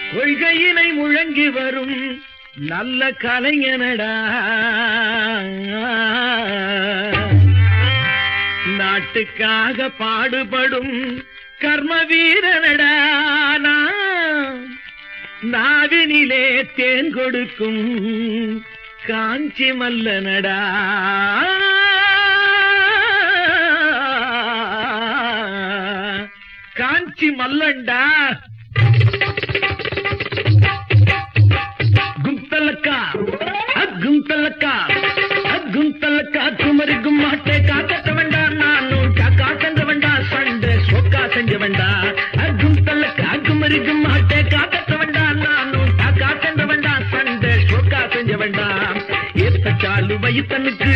கொள்கையினை முழங்கி வரும் நல்ல கலைஞனடா நாட்டுக்காக பாடுபடும் கர்ம வீரனடா நான். நாவினிலே தேன் கொடுக்கும் காஞ்சி மல்லனடா காஞ்சி மல்லண்டா గుంతలక్క గుంతలక్క గుంతలక్క குமரி கும்மாட்டை காக்கட்ட வேண்டாம் நானும் காக்கா செஞ்ச வேண்டாம் சண்டை சொக்கா செஞ்ச வேண்டாம் குந்தலக்க குமரி கும்மாட்டை காக்கட்ட வேண்டாம் நானும் காக்கா செஞ்ச வேண்டாம் சண்டை சொக்கா செஞ்ச வேண்டாம் ஏத்த சாலு வயித்தனுக்கு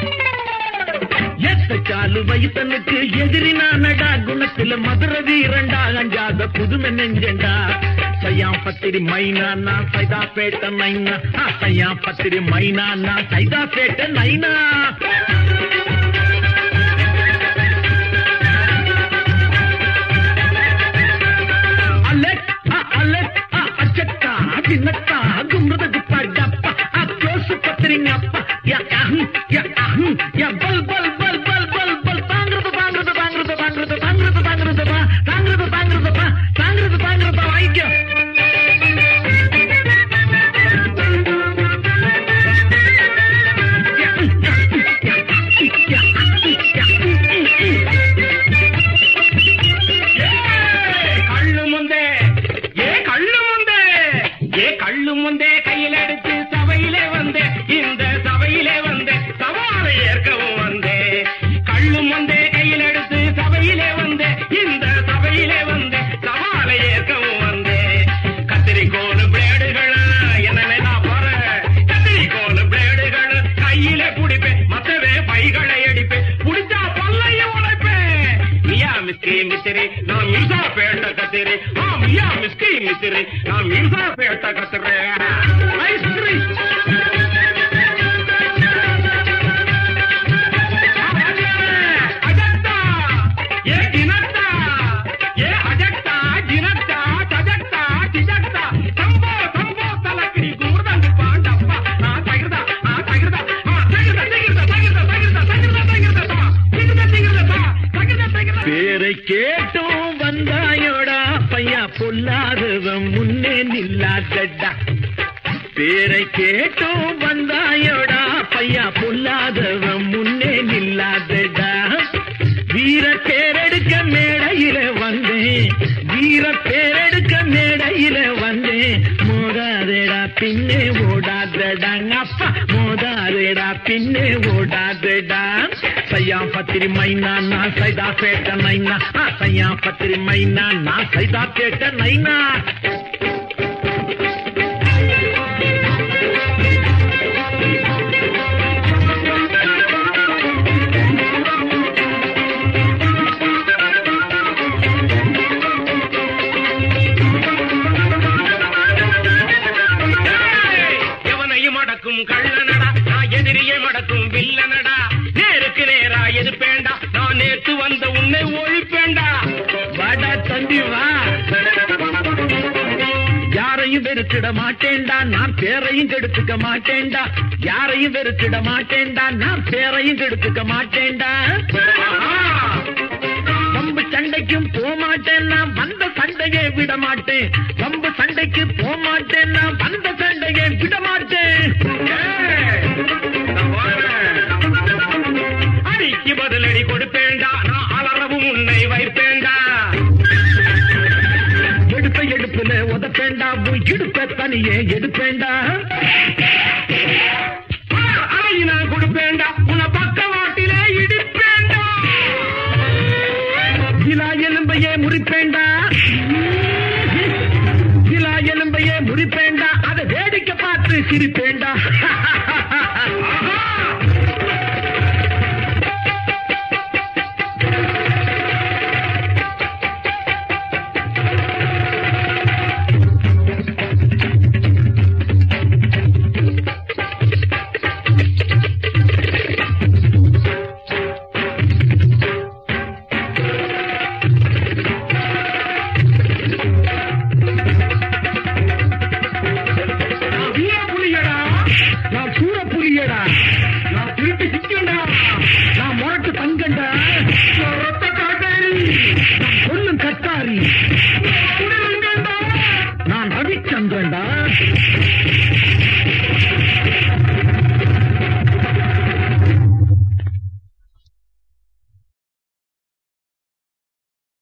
எத்த சாலு வயித்தனுக்கு எதிரி நானடா குணத்துல மதுர வீரண்டா அஞ்சாத புதுமை நெஞ்சண்டா சையாம் பத்திரி மைனா நான் சைதா பேட்ட நைனா ஆ, சையாம் பத்திரி மைனா நான் சைதா பேட்ட நைனா அலெக் ஆ, அலெக் ஆ, அச்சக்கா தின்னக்கா கும்ரத குப்பா டப்பா ஆ, கோசு பத்திரிங்க அப்பா யா அஹம் யா அஹம் யா பல் பல் பல் பல் பல் பல் தாங்கிறது தாங்கிறது தாங்கிறது தாங்கிறது தாங்கிறது தாங்கிறது பா தாங்கிறது தாங்கிறது பா தாங்கிறது தாங்கிறது வாங்கிக்கோ கள்ளு முந்தே ஏ கள்ளு முந்தே ஏ கள்ளு முந்தே கையில் எடுத்து சபையிலே வந்தே இந்த சபையிலே வந்தே சவாலை ஏற்கவும் வந்தே கள்ளு முந்தே கையில் எடுத்து சபையிலே வந்தே இந்த சபையிலே வந்தே சவாலை ஏற்கவும் வந்தே கத்திரிக்கோல் பிளேடுகள் என்ன நான் பாரு கத்திரிக்கோல் பிளேடுகள் கையிலே பிடிப்பேன் மத்தவே பைகளை அடிப்பேன் புடிச்சா பல்லையும் உழைப்பேன் மியா மிஸ்கி மித்திரி நான் மிர்சா பேட்ட கத்திரி ஆ மியா மிஸ்கி மித்திரி நான் மிர்சா பேட்ட கத்திரி ஐஸ்கிரீ அஜக்தா ஏ கினத்தா ஏ அஜக்தா கினத்தா தஜக்தா டிஜக்தா சம்போ சம்போ தலக்கிடி கூர்தங்கு பாண்டப்பா ஆ தகிர்தா ஆ தகிர்தா ஆ தகிர்தா தகிர்தா தகிர்தா தகிர்தா தகிர்தா தகிர்தா தமா தகிர்தா தகிர்தா தமா தகிர்தா தகிர்தா பேரை கேட்டும் வந்தாயோடா பையா பொல்லாதவன் முன்னே நில்லாதடா பேரை கேட்டும் வந்தாயோடா பையா பொல்லாதவன் முன்னே நில்லாதடா வீர பேரெடுக்க மேடையில வந்தேன் வீர பேரெடுக்க மேடையில வந்தேன் மோதாதேடா பின்னே ஓடாதடா அப்பா மோதாதேடா பின்னே ஓடாதடா சையா பத்திரி மைனா நான் சைதா பேட்ட நைனா ஆ, சையா பத்திரி மைனா நான் சைதா பேட்ட நைனா ஏய், எவனையும் அடக்கும் கள்ளனடா நான் எதிரியை மடக்கும் வில்லனடா நேருக்கு நேரா எதிர்ப்பேண்டா நான் நேத்து வந்த உன்னை ஒழிப்பேண்டா வாடா தம்பி வா யாரையும் வெறுத்திட மாட்டேன்டா நான் பேரையும் கெடுத்துக்க மாட்டேன்டா யாரையும் வெறுத்திட மாட்டேன்டா நான் பேரையும் கெடுத்துக்க மாட்டேன்டா ஆஹா! வம்பு சண்டைக்கும் போக மாட்டேன் நான் வந்த சண்டையை விட மாட்டேன் வம்பு சண்டைக்கு போக மாட்டேன் நான் வந்த சண்டையை விட மாட்டேன் ஏய், நான் வரேன். அடிக்கு பதிலடி கொடுப்பேண்டா நான் அலறவும் உன்னை வைப்பேண்டா எடுப்ப எடுப்புல உதப்பேண்டா உன் இடுப்ப தனியே எடுப்பேண்டா அலை நான் கொடுப்பேண்டா உன்னை பக்கவாட்டிலே இடிப்பேண்டா விழா எலும்பையே முறிப்பேண்டா விழா எலும்பையே முறிப்பேண்டா அதை வேடிக்கை பார்த்து சிரிப்பேண்டா ஆஹா! பண்றேன்டா